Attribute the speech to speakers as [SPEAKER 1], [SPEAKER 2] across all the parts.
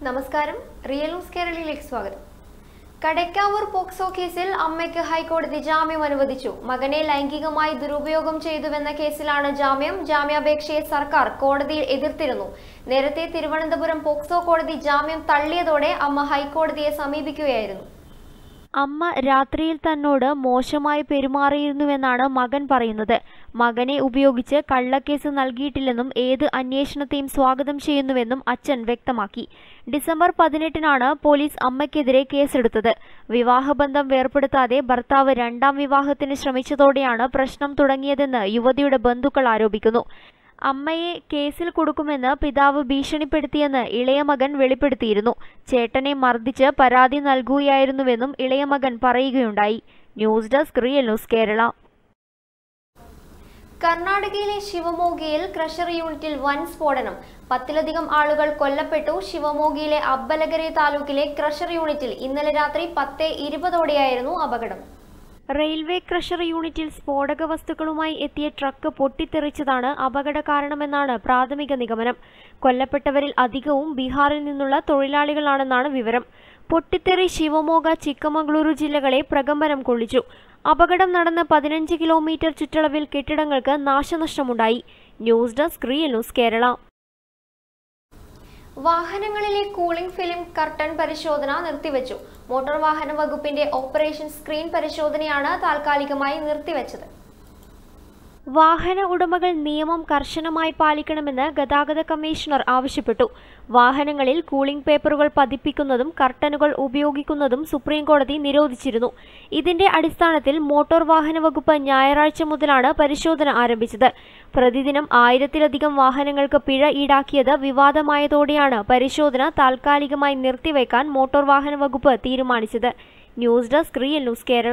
[SPEAKER 1] നമസ്കാരം real news കേരളയിലേക്ക് സ്വാഗതം Kadakkavoor POCSO കേസിൽ അമ്മയ്ക്ക് ഹൈക്കോടതി ജാമ്യം അനുവദിച്ചു മകനെ ലൈംഗികമായി ദുരുപയോഗം ചെയ്തുവെന്ന കേസിലാണ് ജാമ്യം ജാമ്യാപേക്ഷയെ സർക്കാർ കോടതിയിൽ എതിർത്തിരുന്നു നേരത്തെ തിരുവനന്തപുരം പോക്സോ കോടതി ജാമ്യം തള്ളിയതോടെ അമ്മ ഹൈക്കോടതിയെ സമീപിക്കുകയായിരുന്നു
[SPEAKER 2] അമ്മ രാത്രിയിൽ തന്നോട് മോശമായി പെരുമാറിയിരുന്നുവെന്നാണ് മകൻ പറയുന്നത് മകനെ ഉപയോഗിച്ച് കള്ളക്കേസ് നൽകിയിട്ടില്ലെന്നും ഏത് അന്വേഷണത്തെയും സ്വാഗതം ചെയ്യുന്നുവെന്നും അച്ഛൻ വ്യക്തമാക്കി ഡിസംബർ പതിനെട്ടിനാണ് പോലീസ് അമ്മയ്ക്കെതിരെ കേസെടുത്തത് വിവാഹബന്ധം വേർപെടുത്താതെ ഭർത്താവ് രണ്ടാം വിവാഹത്തിന് ശ്രമിച്ചതോടെയാണ് പ്രശ്നം തുടങ്ങിയതെന്ന് യുവതിയുടെ ബന്ധുക്കൾ ആരോപിക്കുന്നു അമ്മയെ കേസിൽ കൊടുക്കുമെന്ന് പിതാവ് ഭീഷണിപ്പെടുത്തിയെന്ന് ഇളയ മകൻ വെളിപ്പെടുത്തിയിരുന്നു ചേട്ടനെ മർദ്ദിച്ച് പരാതി നൽകുകയായിരുന്നുവെന്നും ഇളയ മകൻ പറയുകയുണ്ടായി news desk real news Kerala
[SPEAKER 1] കർണാടകയിലെ ശിവമോഗിയിൽ ക്രഷർ യൂണിറ്റിൽ വൻ സ്ഫോടനം പത്തിലധികം ആളുകൾ കൊല്ലപ്പെട്ടു ശിവമോഗിയിലെ അബ്ബലഗരി താലൂക്കിലെ ക്രഷർ യൂണിറ്റിൽ ഇന്നലെ രാത്രി പത്ത് ഇരുപതോടെയായിരുന്നു അപകടം
[SPEAKER 2] റെയിൽവേ ക്രഷർ യൂണിറ്റിൽ സ്ഫോടക വസ്തുക്കളുമായി എത്തിയ ട്രക്ക് പൊട്ടിത്തെറിച്ചതാണ് അപകട കാരണമെന്നാണ് പ്രാഥമിക നിഗമനം കൊല്ലപ്പെട്ടവരിൽ അധികവും ബീഹാറിൽ നിന്നുള്ള തൊഴിലാളികളാണെന്നാണ് വിവരം പൊട്ടിത്തെറി ശിവമോഗ ചിക്കമംഗളൂരു ജില്ലകളെ പ്രകമ്പനം കൊള്ളിച്ചു അപകടം നടന്ന് പതിനഞ്ച് കിലോമീറ്റർ ചുറ്റളവിൽ കെട്ടിടങ്ങൾക്ക് നാശനഷ്ടമുണ്ടായി news desk real news Kerala
[SPEAKER 1] വാഹനങ്ങളിലെ കൂളിംഗ് ഫിലിം കർട്ടൻ പരിശോധന നിർത്തിവെച്ചു മോട്ടോർ വാഹന വകുപ്പിന്റെ ഓപ്പറേഷൻ സ്ക്രീൻ പരിശോധനയാണ് താൽക്കാലികമായി നിർത്തിവെച്ചത്
[SPEAKER 2] വാഹന ഉടമകൾ നിയമം കർശനമായി പാലിക്കണമെന്ന് ഗതാഗത കമ്മീഷണർ ആവശ്യപ്പെട്ടു വാഹനങ്ങളിൽ കൂളിംഗ് പേപ്പറുകൾ പതിപ്പിക്കുന്നതും കർട്ടനുകൾ ഉപയോഗിക്കുന്നതും സുപ്രീം കോടതി നിരോധിച്ചിരുന്നു ഇതിന്റെ അടിസ്ഥാനത്തിൽ മോട്ടോർ വാഹന വകുപ്പ് ഞായറാഴ്ച മുതലാണ് പരിശോധന ആരംഭിച്ചത് പ്രതിദിനം ആയിരത്തിലധികം വാഹനങ്ങൾക്ക് പിഴ ഈടാക്കിയത് വിവാദമായതോടെയാണ് പരിശോധന താൽക്കാലികമായി നിർത്തിവെക്കാൻ മോട്ടോർ വാഹന വകുപ്പ് തീരുമാനിച്ചത് news desk real news Kerala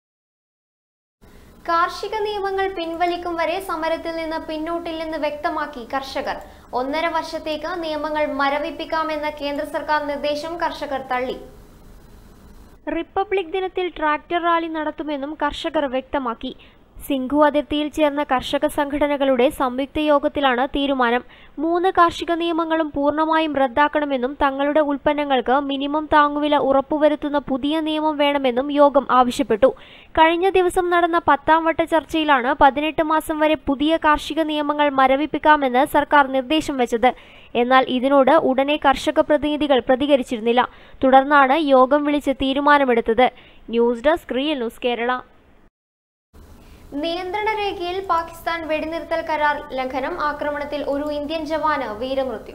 [SPEAKER 1] കാർഷിക നിയമങ്ങൾ പിൻവലിക്കും വരെ സമരത്തിൽ നിന്ന് പിന്നോട്ടില്ലെന്ന് വ്യക്തമാക്കി കർഷകർ ഒന്നര വർഷത്തേക്ക് നിയമങ്ങൾ മരവിപ്പിക്കാമെന്ന കേന്ദ്ര സർക്കാർ നിർദ്ദേശം കർഷകർ തള്ളി
[SPEAKER 2] റിപ്പബ്ലിക് ദിനത്തിൽ ട്രാക്ടർ റാലി നടത്തുമെന്നും കർഷകർ വ്യക്തമാക്കി സിംഘു അതിർത്തിയിൽ ചേർന്ന കർഷക സംഘടനകളുടെ സംയുക്ത യോഗത്തിലാണ് തീരുമാനം മൂന്ന് കാർഷിക നിയമങ്ങളും പൂർണ്ണമായും റദ്ദാക്കണമെന്നും തങ്ങളുടെ ഉൽപ്പന്നങ്ങൾക്ക് മിനിമം താങ്ങുവില ഉറപ്പുവരുത്തുന്ന പുതിയ നിയമം വേണമെന്നും യോഗം ആവശ്യപ്പെട്ടു കഴിഞ്ഞ ദിവസം നടന്ന പത്താം വട്ട ചർച്ചയിലാണ് പതിനെട്ട് മാസം വരെ പുതിയ കാർഷിക നിയമങ്ങൾ മരവിപ്പിക്കാമെന്ന് സർക്കാർ നിർദ്ദേശം വെച്ചത് എന്നാൽ ഇതിനോട് ഉടനെ കർഷക പ്രതിനിധികൾ പ്രതികരിച്ചിരുന്നില്ല തുടർന്നാണ് യോഗം വിളിച്ച് തീരുമാനമെടുത്തത് news desk real news Kerala
[SPEAKER 1] നിയന്ത്രണ രേഖയിൽ പാകിസ്ഥാൻ വെടിനിർത്തൽ കരാർ ലംഘനം ആക്രമണത്തിൽ ഒരു ഇന്ത്യൻ ജവാന് വീരമൃത്യു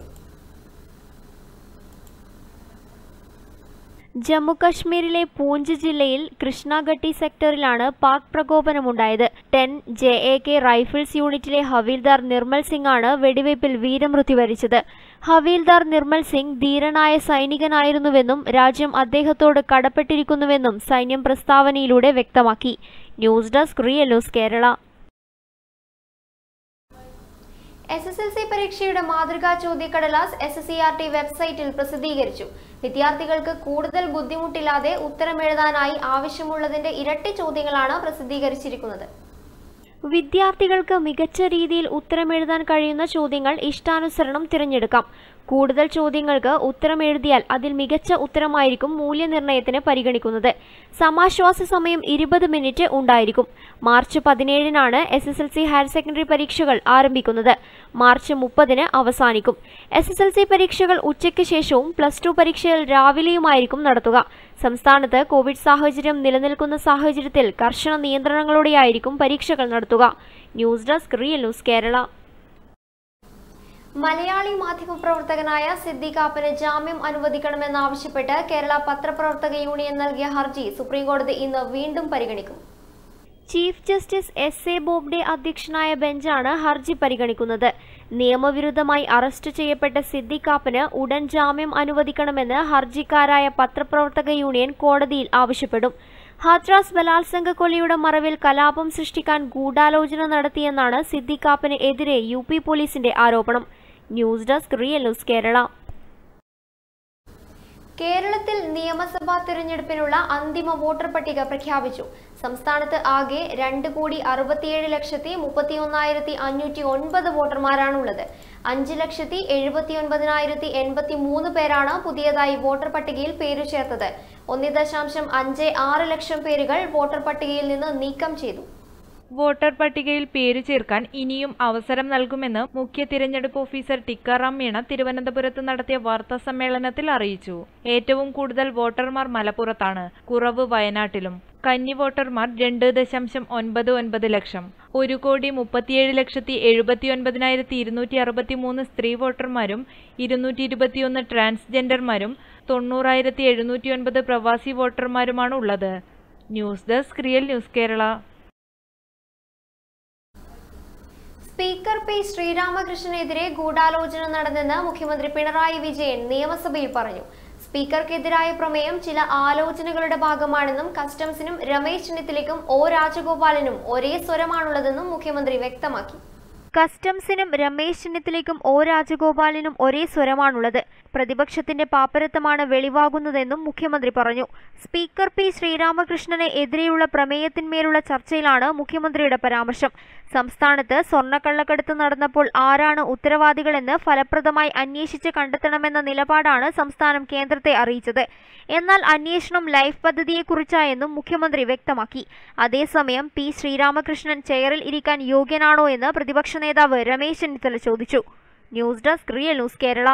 [SPEAKER 2] ജമ്മു കശ്മീരിലെ പൂഞ്ച് ജില്ലയിൽ കൃഷ്ണഗട്ടി സെക്ടറിലാണ് പാക് പ്രകോപനമുണ്ടായത് ten J A K rifles യൂണിറ്റിലെ ഹവീൽദാർ നിർമ്മൽ സിംഗ് ആണ് വെടിവയ്പിൽ വീരമൃത്യു വരിച്ചത് ഹവീൽദാർ നിർമ്മൽ സിംഗ് ധീരനായ സൈനികനായിരുന്നുവെന്നും രാജ്യം അദ്ദേഹത്തോട് കടപ്പെട്ടിരിക്കുന്നുവെന്നും സൈന്യം പ്രസ്താവനയിലൂടെ വ്യക്തമാക്കി news desk real news Kerala
[SPEAKER 1] S S L C പരീക്ഷയുടെ മാതൃകാ ചോദ്യക്കടലാസ് S S C R T വെബ്സൈറ്റിൽ പ്രസിദ്ധീകരിച്ചു വിദ്യാർത്ഥികൾക്ക് കൂടുതൽ ബുദ്ധിമുട്ടില്ലാതെ ഉത്തരമെഴുതാനായി ആവശ്യമുള്ളതിന്റെ ഇരട്ടി ചോദ്യങ്ങളാണ് പ്രസിദ്ധീകരിച്ചിരിക്കുന്നത്
[SPEAKER 2] വിദ്യാർത്ഥികൾക്ക് മികച്ച രീതിയിൽ ഉത്തരമെഴുതാൻ കഴിയുന്ന ചോദ്യങ്ങൾ ഇഷ്ടാനുസരണം തിരഞ്ഞെടുക്കാം കൂടുതൽ ചോദ്യങ്ങൾക്ക് ഉത്തരം എഴുതിയാൽ അതിൽ മികച്ച ഉത്തരമായിരിക്കും മൂല്യനിർണ്ണയത്തിന് പരിഗണിക്കുന്നത് സമാശ്വാസ സമയം ഇരുപത് മിനിറ്റ് ഉണ്ടായിരിക്കും മാർച്ച് പതിനേഴിനാണ് S S L C higher secondary പരീക്ഷകൾ ആരംഭിക്കുന്നത് മാർച്ച് മുപ്പതിന് അവസാനിക്കും എസ് എസ് എൽ സി പരീക്ഷകൾ ഉച്ചയ്ക്ക് ശേഷവും പ്ലസ് ടു പരീക്ഷകൾ രാവിലെയുമായിരിക്കും നടത്തുക സംസ്ഥാനത്ത് കോവിഡ് സാഹചര്യം നിലനിൽക്കുന്ന സാഹചര്യത്തിൽ കർശന നിയന്ത്രണങ്ങളോടെയായിരിക്കും പരീക്ഷകൾ നടത്തുക news desk real news Kerala
[SPEAKER 1] Malayali മാധ്യമപ്രവർത്തകനായ സിദ്ദിഖാപ്പന് ജാമ്യം അനുവദിക്കണമെന്നാവശ്യപ്പെട്ട് കേരള പത്രപ്രവർത്തക യൂണിയൻ നൽകിയ ഹർജി സുപ്രീംകോടതി ഇന്ന് വീണ്ടും പരിഗണിക്കും
[SPEAKER 2] chief justice S A Bobde അധ്യക്ഷനായ ബെഞ്ചാണ് ഹർജി പരിഗണിക്കുന്നത് നിയമവിരുദ്ധമായി അറസ്റ്റ് ചെയ്യപ്പെട്ട സിദ്ദിഖാപ്പന് ഉടൻ ജാമ്യം അനുവദിക്കണമെന്ന് ഹർജിക്കാരായ പത്രപ്രവർത്തക യൂണിയൻ കോടതിയിൽ ആവശ്യപ്പെടും ഹാത്രാസ് ബലാത്സംഗ കൊലയുടെ മറവിൽ കലാപം സൃഷ്ടിക്കാൻ ഗൂഢാലോചന നടത്തിയെന്നാണ് സിദ്ദിഖാപ്പന് എതിരെ യു പി പോലീസിന്റെ ആരോപണം news desk real news Kerala
[SPEAKER 1] കേരളത്തിൽ നിയമസഭാ തിരഞ്ഞെടുപ്പിനുള്ള അന്തിമ വോട്ടർ പട്ടിക പ്രഖ്യാപിച്ചു സംസ്ഥാനത്ത് ആകെ രണ്ട് കോടി അറുപത്തിയേഴ് ലക്ഷത്തി മുപ്പത്തി ഒന്നായിരത്തി അഞ്ഞൂറ്റി ഒൻപത് വോട്ടർമാരാണുള്ളത് അഞ്ച് ലക്ഷത്തി എഴുപത്തി ഒൻപതിനായിരത്തി എൺപത്തി മൂന്ന് പേരാണ് പുതിയതായി വോട്ടർ പട്ടികയിൽ പേരു ചേർത്തത് ഒന്ന് ദശാംശം അഞ്ച് ആറ് ലക്ഷം പേരുകൾ വോട്ടർ പട്ടികയിൽ നിന്ന് നീക്കം ചെയ്തു
[SPEAKER 3] വോട്ടർ പട്ടികയിൽ പേരു ചേർക്കാൻ ഇനിയും അവസരം നൽകുമെന്ന് മുഖ്യ തിരഞ്ഞെടുപ്പ് ഓഫീസർ ടിക്കാറാം മീണ തിരുവനന്തപുരത്ത് നടത്തിയ വാർത്താ സമ്മേളനത്തിൽ അറിയിച്ചു ഏറ്റവും കൂടുതൽ വോട്ടർമാർ മലപ്പുറത്താണ് കുറവ് വയനാട്ടിലും കന്നി വോട്ടർമാർ രണ്ട് ദശാംശം ഒൻപത് ഒൻപത് ലക്ഷം ഒരു കോടി മുപ്പത്തിയേഴ് ലക്ഷത്തി എഴുപത്തി ഒൻപതിനായിരത്തി ഇരുന്നൂറ്റി അറുപത്തി മൂന്ന് സ്ത്രീ വോട്ടർമാരും ഇരുന്നൂറ്റി ഇരുപത്തിയൊന്ന് ട്രാൻസ്ജെൻഡർമാരും തൊണ്ണൂറായിരത്തി എഴുന്നൂറ്റി ഒൻപത് പ്രവാസി വോട്ടർമാരുമാണ് ഉള്ളത് news desk real news Kerala
[SPEAKER 1] speaker P ശ്രീരാമകൃഷ്ണനെതിരെ ഗൂഢാലോചന നടന്നെന്ന് മുഖ്യമന്ത്രി പിണറായി വിജയൻ നിയമസഭയിൽ പറഞ്ഞു സ്പീക്കർക്കെതിരായ പ്രമേയം ചില ആലോചനകളുടെ ഭാഗമാണെന്നും കസ്റ്റംസിനും രമേശ് ചെന്നിത്തലയ്ക്കും ഒ രാജഗോപാലനും ഒരേ സ്വരമാണുള്ളതെന്നും മുഖ്യമന്ത്രി വ്യക്തമാക്കി
[SPEAKER 2] കസ്റ്റംസിനും രമേശ് ചെന്നിത്തലയ്ക്കും ഒ രാജഗോപാലിനും ഒരേ സ്വരമാണുള്ളത് പ്രതിപക്ഷത്തിന്റെ പാപ്പരത്തമാണ് വെളിവാകുന്നതെന്നും മുഖ്യമന്ത്രി പറഞ്ഞു സ്പീക്കർ പി ശ്രീരാമകൃഷ്ണന് എതിരെയുള്ള പ്രമേയത്തിന്മേലുള്ള ചർച്ചയിലാണ് മുഖ്യമന്ത്രിയുടെ പരാമർശം സംസ്ഥാനത്ത് സ്വർണ്ണക്കള്ളക്കടത്ത് നടന്നപ്പോൾ ആരാണ് ഉത്തരവാദികളെന്ന് ഫലപ്രദമായി അന്വേഷിച്ച് കണ്ടെത്തണമെന്ന നിലപാടാണ് സംസ്ഥാനം കേന്ദ്രത്തെ അറിയിച്ചത് എന്നാൽ അന്വേഷണം ലൈഫ് പദ്ധതിയെക്കുറിച്ചായെന്നും മുഖ്യമന്ത്രി വ്യക്തമാക്കി അതേസമയം പി ശ്രീരാമകൃഷ്ണൻ ചെയറിൽ ഇരിക്കാൻ യോഗ്യനാണോ എന്ന് പ്രതിപക്ഷ നേതാവ് രമേശ് ചെന്നിത്തല ചോദിച്ചു news desk real news Kerala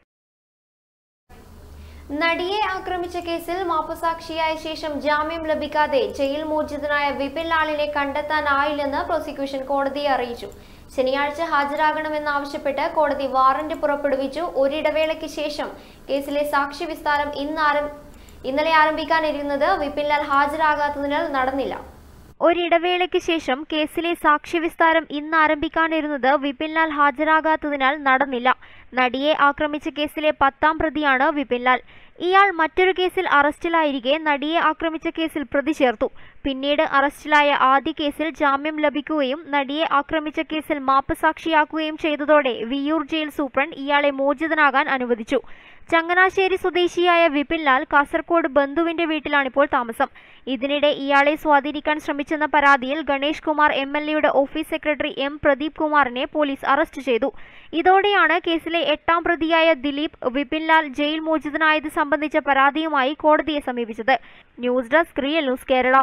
[SPEAKER 1] നടിയെ ആക്രമിച്ച കേസിൽ മാപ്പുസാക്ഷിയായ ശേഷം ജാമ്യം ലഭിക്കാതെ ജയിൽ മോചിതനായ വിപിൻ ലാലിനെ കണ്ടെത്താനായില്ലെന്ന് പ്രോസിക്യൂഷൻ കോടതിയെ അറിയിച്ചു ശനിയാഴ്ച ഹാജരാകണമെന്നാവശ്യപ്പെട്ട് കോടതി വാറന്റ് പുറപ്പെടുവിച്ചു ഒരിടവേളയ്ക്ക് ശേഷം കേസിലെ സാക്ഷി വിസ്താരം ഇന്ന് ആരം ഇന്നലെ ആരംഭിക്കാനിരുന്നത് വിപിൻ ലാൽ ഹാജരാകാത്തതിനാൽ നടന്നില്ല
[SPEAKER 2] ഒരിടവേളയ്ക്ക് ശേഷം കേസിലെ സാക്ഷ്യവിസ്താരം ഇന്ന് ആരംഭിക്കാനിരുന്നത് വിപിൻലാൽ ഹാജരാകാത്തതിനാൽ നടന്നില്ല നടിയെ ആക്രമിച്ച കേസിലെ പത്താം പ്രതിയാണ് വിപിൻലാൽ ഇയാൾ മറ്റൊരു കേസിൽ അറസ്റ്റിലായിരിക്കെ നടിയെ ആക്രമിച്ച കേസിൽ പ്രതി ചേർത്തു പിന്നീട് അറസ്റ്റിലായ ആദ്യ കേസിൽ ജാമ്യം ലഭിക്കുകയും നടിയെ ആക്രമിച്ച കേസിൽ മാപ്പ് സാക്ഷിയാക്കുകയും ചെയ്തതോടെ വിയൂർ ജയിൽ സൂപ്രണ്ട് ഇയാളെ മോചിതനാകാൻ അനുവദിച്ചു ചങ്ങനാശ്ശേരി സ്വദേശിയായ വിപിൻലാൽ കാസർകോട് ബന്ധുവിന്റെ വീട്ടിലാണിപ്പോൾ താമസം ഇതിനിടെ ഇയാളെ സ്വാധീനിക്കാൻ ശ്രമിച്ചെന്ന പരാതിയിൽ ഗണേഷ് കുമാർ എം എൽ എയുടെ ഓഫീസ് സെക്രട്ടറി എം പ്രദീപ് കുമാറിനെ പോലീസ് അറസ്റ്റ് ചെയ്തു ഇതോടെയാണ് കേസിലെ എട്ടാം പ്രതിയായ ദിലീപ് വിപിൻലാൽ ജയിൽ മോചിതനായത് സംബന്ധിച്ച പരാതിയുമായി കോടതിയെ സമീപിച്ചത് news desk real news Kerala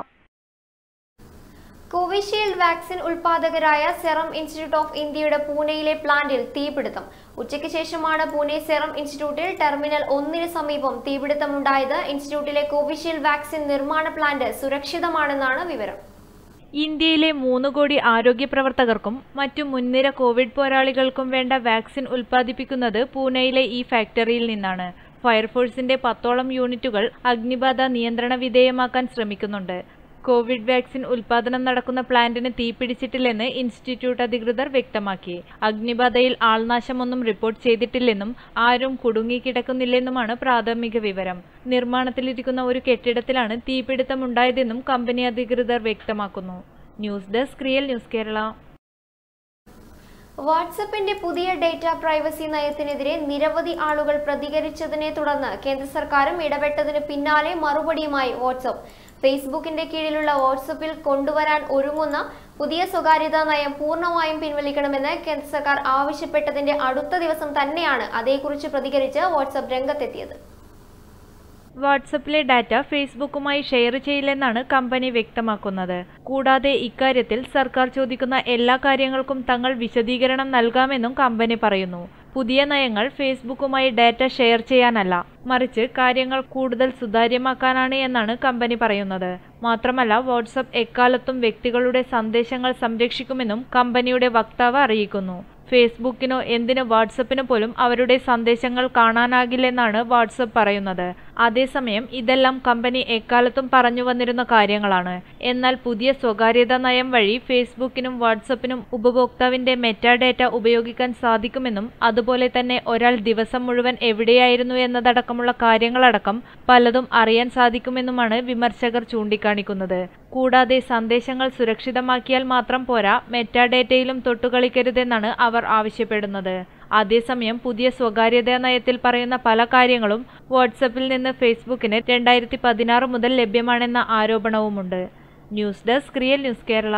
[SPEAKER 1] Covishield vaccine ഉൽപാദകരായ സെറം ഇൻസ്റ്റിറ്റ്യൂട്ട് ഓഫ് ഇന്ത്യയുടെ പൂനെയിലെ പ്ലാന്റിൽ തീപിടുത്തം ഉച്ചയ്ക്ക് ശേഷമാണ് പൂനെ സെറം ഇൻസ്റ്റിറ്റ്യൂട്ടിൽ ടെർമിനൽ ഒന്നിന് സമീപം തീപിടുത്തമുണ്ടായത് ഇൻസ്റ്റിറ്റ്യൂട്ടിലെ കോവിഷീൽഡ് വാക്സിൻ നിർമ്മാണ പ്ലാന്റ് സുരക്ഷിതമാണെന്നാണ് വിവരം
[SPEAKER 3] ഇന്ത്യയിലെ മൂന്ന് കോടി ആരോഗ്യ പ്രവർത്തകർക്കും മറ്റു മുൻനിര കോവിഡ് പോരാളികൾക്കും വേണ്ട വാക്സിൻ ഉൽപ്പാദിപ്പിക്കുന്നത് പൂനെയിലെ ഈ ഫാക്ടറിയിൽ നിന്നാണ് ഫയർഫോഴ്സിന്റെ പത്തോളം യൂണിറ്റുകൾ അഗ്നിബാധ നിയന്ത്രണ വിധേയമാക്കാൻ ശ്രമിക്കുന്നുണ്ട് കോവിഡ് വാക്സിൻ ഉൽപാദനം നടക്കുന്ന പ്ലാന്റിന് തീപിടിച്ചിട്ടില്ലെന്ന് ഇൻസ്റ്റിറ്റ്യൂട്ട് അധികൃതർ വ്യക്തമാക്കി അഗ്നിബാധയിൽ ആൾനാശമൊന്നും റിപ്പോർട്ട് ചെയ്തിട്ടില്ലെന്നും ആരും കുടുങ്ങിക്കിടക്കുന്നില്ലെന്നുമാണ് പ്രാഥമിക വിവരം നിർമ്മാണത്തിലിരിക്കുന്ന ഒരു കെട്ടിടത്തിലാണ് തീപിടുത്തമുണ്ടായതെന്നും കമ്പനി അധികൃതർ വ്യക്തമാക്കുന്നു news desk real news Kerala
[SPEAKER 1] വാട്സപ്പിന്റെ പുതിയ ഡേറ്റ പ്രൈവസി നയത്തിനെതിരെ നിരവധി ആളുകൾ പ്രതികരിച്ചതിനെ തുടർന്ന് കേന്ദ്ര സർക്കാരും ഇടപെട്ടതിന് പിന്നാലെ മറുപടിയുമായി വാട്സപ്പ് ഫേസ്ബുക്കിന്റെ കീഴിലുള്ള വാട്സപ്പിൽ കൊണ്ടുവരാൻ ഒരുങ്ങുന്ന പുതിയ സ്വകാര്യതാ നയം പൂർണ്ണമായും പിൻവലിക്കണമെന്ന് കേന്ദ്ര സർക്കാർ ആവശ്യപ്പെട്ടതിന്റെ അടുത്ത ദിവസം തന്നെയാണ് അതേക്കുറിച്ച് പ്രതികരിച്ച് വാട്സപ്പ് രംഗത്തെത്തിയത്
[SPEAKER 3] വാട്സപ്പിലെ ഡാറ്റ ഫേസ്ബുക്കുമായി ഷെയർ ചെയ്യില്ലെന്നാണ് കമ്പനി വ്യക്തമാക്കുന്നത് കൂടാതെ ഇക്കാര്യത്തിൽ സർക്കാർ ചോദിക്കുന്ന എല്ലാ കാര്യങ്ങൾക്കും തങ്ങൾ വിശദീകരണം നൽകാമെന്നും കമ്പനി പറയുന്നു പുതിയ നയങ്ങൾ ഫേസ്ബുക്കുമായി ഡാറ്റ ഷെയർ ചെയ്യാനല്ല മറിച്ച് കാര്യങ്ങൾ കൂടുതൽ സുതാര്യമാക്കാനാണ് എന്നാണ് കമ്പനി പറയുന്നത് മാത്രമല്ല വാട്സപ്പ് എക്കാലത്തും വ്യക്തികളുടെ സന്ദേശങ്ങൾ സംരക്ഷിക്കുമെന്നും കമ്പനിയുടെ വക്താവ് അറിയിക്കുന്നു ഫേസ്ബുക്കിനോ എന്തിന് വാട്സപ്പിന് പോലും അവരുടെ സന്ദേശങ്ങൾ കാണാനാകില്ലെന്നാണ് വാട്സപ്പ് പറയുന്നത് അതേസമയം ഇതെല്ലാം കമ്പനി എക്കാലത്തും പറഞ്ഞു വന്നിരുന്ന കാര്യങ്ങളാണ് എന്നാൽ പുതിയ സ്വകാര്യതാ നയം വഴി ഫേസ്ബുക്കിനും വാട്സപ്പിനും ഉപഭോക്താവിന്റെ മെറ്റാഡേറ്റ ഉപയോഗിക്കാൻ സാധിക്കുമെന്നും അതുപോലെ തന്നെ ഒരാൾ ദിവസം മുഴുവൻ എവിടെയായിരുന്നു എന്നതടക്കമുള്ള കാര്യങ്ങളടക്കം പലതും അറിയാൻ സാധിക്കുമെന്നുമാണ് വിമർശകർ ചൂണ്ടിക്കാണിക്കുന്നത് കൂടാതെ സന്ദേശങ്ങൾ സുരക്ഷിതമാക്കിയാൽ മാത്രം പോരാ മെറ്റാഡേറ്റയിലും തൊട്ടുകളിക്കരുതെന്നാണ് അവർ ആവശ്യപ്പെടുന്നത് അതേസമയം പുതിയ സ്വകാര്യതാ നയത്തിൽ പറയുന്ന പല കാര്യങ്ങളും വാട്സപ്പിൽ നിന്ന് ഫേസ്ബുക്കിന് രണ്ടായിരത്തി പതിനാറ് മുതൽ ലഭ്യമാണെന്ന ആരോപണവുമുണ്ട് news desk real news Kerala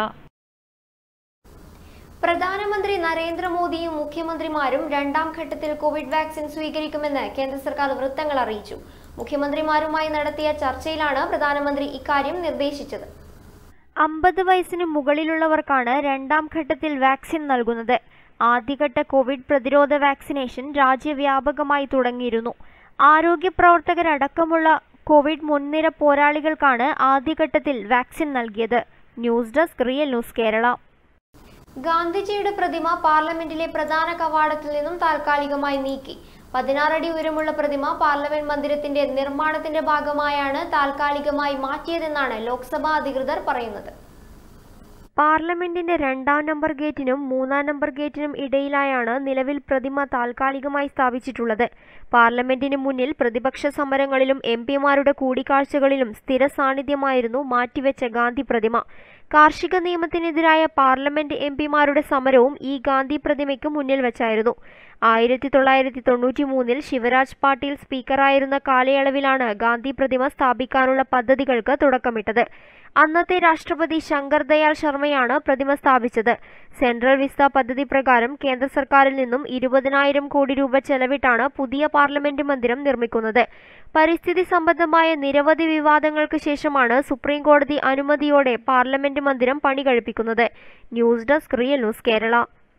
[SPEAKER 1] പ്രധാനമന്ത്രി നരേന്ദ്രമോദിയും മുഖ്യമന്ത്രിമാരും രണ്ടാം ഘട്ടത്തിൽ കോവിഡ് വാക്സിൻ സ്വീകരിക്കുമെന്ന് കേന്ദ്ര സർക്കാർ വൃത്തങ്ങൾ അറിയിച്ചു മുഖ്യമന്ത്രിമാരുമായി നടത്തിയ ചർച്ചയിലാണ് പ്രധാനമന്ത്രി ഇക്കാര്യം നിർദ്ദേശിച്ചത്
[SPEAKER 2] അമ്പത് വയസ്സിന് മുകളിലുള്ളവർക്കാണ് രണ്ടാം ഘട്ടത്തിൽ വാക്സിൻ നൽകുന്നത് ആദ്യഘട്ട കോവിഡ് പ്രതിരോധ വാക്സിനേഷൻ രാജ്യവ്യാപകമായി തുടങ്ങിയിരുന്നു ആരോഗ്യ പ്രവർത്തകരടക്കമുള്ള കോവിഡ് മുൻനിര പോരാളികൾക്കാണ് ആദ്യഘട്ടത്തിൽ വാക്സിൻ നൽകിയത് news desk real news Kerala
[SPEAKER 1] ഗാന്ധിജിയുടെ പ്രതിമ പാർലമെന്റിലെ പ്രധാന കവാടത്തിൽ നിന്നും താൽക്കാലികമായി നീക്കി പതിനാറടി ഉയരമുള്ള പ്രതിമ പാർലമെന്റ് മന്ദിരത്തിന്റെ നിർമ്മാണത്തിന്റെ ഭാഗമായാണ് താൽക്കാലികമായി മാറ്റിയതെന്നാണ് ലോക്സഭാ അധികൃതർ പറയുന്നത്
[SPEAKER 2] പാർലമെന്റിന്റെ രണ്ടാം നമ്പർ ഗേറ്റിനും മൂന്നാം നമ്പർ ഗേറ്റിനും ഇടയിലായാണ് നിലവിൽ പ്രതിമ താൽക്കാലികമായി സ്ഥാപിച്ചിട്ടുള്ളത് പാർലമെന്റിന് മുന്നിൽ പ്രതിപക്ഷ സമരങ്ങളിലും എം പിമാരുടെ കൂടിക്കാഴ്ചകളിലും സ്ഥിര സാന്നിധ്യമായിരുന്നു മാറ്റിവെച്ച ഗാന്ധി പ്രതിമ കാർഷിക നിയമത്തിനെതിരായ പാർലമെന്റ് എം പിമാരുടെ സമരവും ഈ ഗാന്ധി പ്രതിമയ്ക്ക് മുന്നിൽ വെച്ചായിരുന്നു ആയിരത്തി തൊള്ളായിരത്തി തൊണ്ണൂറ്റി മൂന്നിൽ ശിവരാജ് പാട്ടീൽ സ്പീക്കറായിരുന്ന കാലയളവിലാണ് ഗാന്ധി പ്രതിമ സ്ഥാപിക്കാനുള്ള പദ്ധതികൾക്ക് തുടക്കമിട്ടത് അന്നത്തെ രാഷ്ട്രപതി ശങ്കർ ദയാൽ ശർമ്മയാണ് പ്രതിമ സ്ഥാപിച്ചത് സെൻട്രൽ വിസ്ത പദ്ധതി പ്രകാരം കേന്ദ്ര സർക്കാരിൽ നിന്നും ഇരുപതിനായിരം കോടി രൂപ ചെലവിട്ടാണ് പുതിയ പാർലമെന്റ് മന്ദിരം നിർമ്മിക്കുന്നത് പരിസ്ഥിതി സംബന്ധമായ നിരവധി വിവാദങ്ങൾക്ക് ശേഷമാണ് സുപ്രീം കോടതി അനുമതിയോടെ പാർലമെന്റ് മന്ദിരം പണി കഴിപ്പിക്കുന്നത് news desk real news Kerala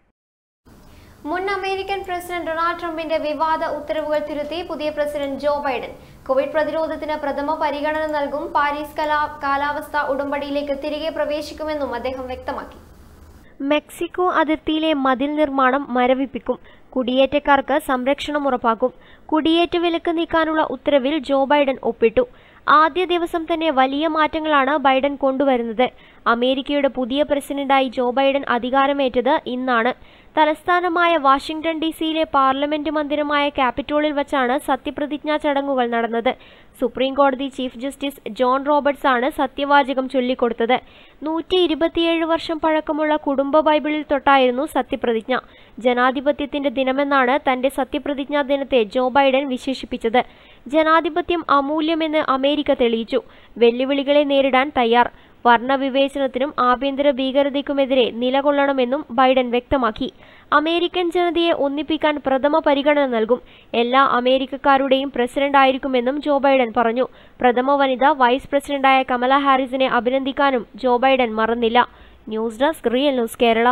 [SPEAKER 1] മുൻ അമേരിക്കൻ പ്രസിഡന്റ് ഡൊണാൾഡ് ട്രംപിന്റെ വിവാദ ഉത്തരവുകൾ തിരുത്തി പുതിയ പ്രസിഡന്റ് ജോ ബൈഡൻ കോവിഡ് പ്രതിരോധത്തിന് പ്രഥമ പരിഗണന നൽകും പാരീസ് കലാ കാലാവസ്ഥാ ഉടമ്പടിയിലേക്ക് തിരികെ പ്രവേശിക്കുമെന്നും അദ്ദേഹം വ്യക്തമാക്കി
[SPEAKER 2] മെക്സിക്കോ അതിർത്തിയിലെ മതിൽ നിർമ്മാണം മരവിപ്പിക്കും കുടിയേറ്റക്കാർക്ക് സംരക്ഷണം ഉറപ്പാക്കും കുടിയേറ്റ വിലക്ക് നീക്കാനുള്ള ഉത്തരവിൽ ജോ ബൈഡൻ ഒപ്പിട്ടു ആദ്യ ദിവസം തന്നെ വലിയ മാറ്റങ്ങളാണ് ബൈഡൻ കൊണ്ടുവരുന്നത് അമേരിക്കയുടെ പുതിയ പ്രസിഡന്റായി ജോ ബൈഡൻ അധികാരമേറ്റത് ഇന്നാണ് തലസ്ഥാനമായ വാഷിംഗ്ടൺ ഡി സിയിലെ പാർലമെന്റ് മന്ദിരമായ ക്യാപിറ്റോളിൽ വച്ചാണ് സത്യപ്രതിജ്ഞാ ചടങ്ങുകൾ നടന്നത് സുപ്രീം കോടതി ചീഫ് ജസ്റ്റിസ് ജോൺ റോബർട്ട്സ് ആണ് സത്യവാചകം ചൊല്ലിക്കൊടുത്തത് നൂറ്റി ഇരുപത്തിയേഴ് വർഷം പഴക്കമുള്ള കുടുംബ ബൈബിളിൽ തൊട്ടായിരുന്നു സത്യപ്രതിജ്ഞ ജനാധിപത്യത്തിന്റെ ദിനമെന്നാണ് തന്റെ സത്യപ്രതിജ്ഞാ ദിനത്തെ ജോ ബൈഡൻ വിശേഷിപ്പിച്ചത് ജനാധിപത്യം അമൂല്യമെന്ന് അമേരിക്ക തെളിയിച്ചു വെല്ലുവിളികളെ നേരിടാൻ തയ്യാർ വർണ്ണവിവേചനത്തിനും ആഭ്യന്തര ഭീകരതയ്ക്കുമെതിരെ നിലകൊള്ളണമെന്നും ബൈഡൻ വ്യക്തമാക്കി അമേരിക്കൻ ജനതയെ ഒന്നിപ്പിക്കാൻ പ്രഥമ പരിഗണന നൽകും എല്ലാ അമേരിക്കക്കാരുടെയും പ്രസിഡന്റ് ആയിരിക്കുമെന്നും ജോ ബൈഡൻ പറഞ്ഞു പ്രഥമ വനിത വൈസ് പ്രസിഡന്റായ കമല ഹാരിസിനെ അഭിനന്ദിക്കാനും ജോ ബൈഡൻ മറന്നില്ല news desk real news Kerala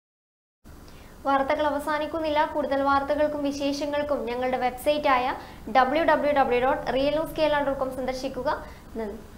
[SPEAKER 1] വാർത്തകൾ അവസാനിക്കുന്നില്ല കൂടുതൽ വാർത്തകൾക്കും വിശേഷങ്ങൾക്കും ഞങ്ങളുടെ വെബ്സൈറ്റായ W W W dot real news Kerala dot com സന്ദർശിക്കുക നന്ദി